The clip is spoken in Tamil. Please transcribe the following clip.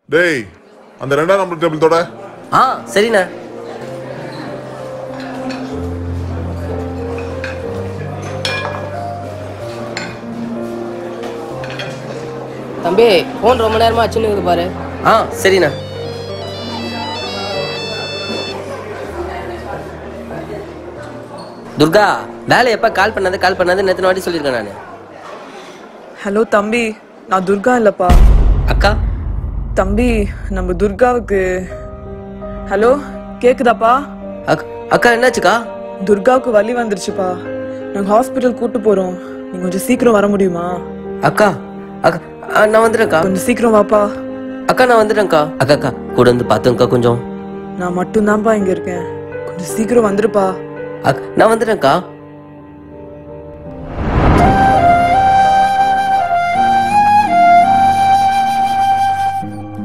டேய் அந்த ரெண்டாம் நம்பர் டேபிள் தொட ஆ சரிண்ணே தம்பி ஃபோன் ரொம்ப நேரமா வச்சுன்னு இருக்குது பாரு ஆ சரிண்ணே துர்கா வேலை எப்போ கால் பண்ணது கால் பண்ணது நேற்று வாட்டி சொல்லியிருக்கேன் நான் ஹலோ தம்பி நான் துர்கா இல்லப்பா அக்கா தம்பி நம்ம துர்காவுக்கு ஹலோ கேக்குதாப்பா அக்- அக்கா என்னாச்சுக்கா துர்காவுக்கு வலி வந்துருச்சுப்பா நாங்க ஹாஸ்பிட்டல் கூட்டு போறோம் நீங்க கொஞ்சம் சீக்கிரம் வர முடியுமா அக்கா அக்கா ஆ, நான் வந்துடுறேன்க்கா கொஞ்சம் சீக்கிரம் வாப்பா அக்கா நான் வந்துடுறேன்க்கா அக்கா அக்கா கூட வந்து பார்த்துங்கக்கா கொஞ்சம் நான் மட்டும்தான்ப்பா இங்க இருக்கேன் கொஞ்சம் சீக்கிரம் வந்துருப்பா அக்கா நான் வந்துடுறேன்க்கா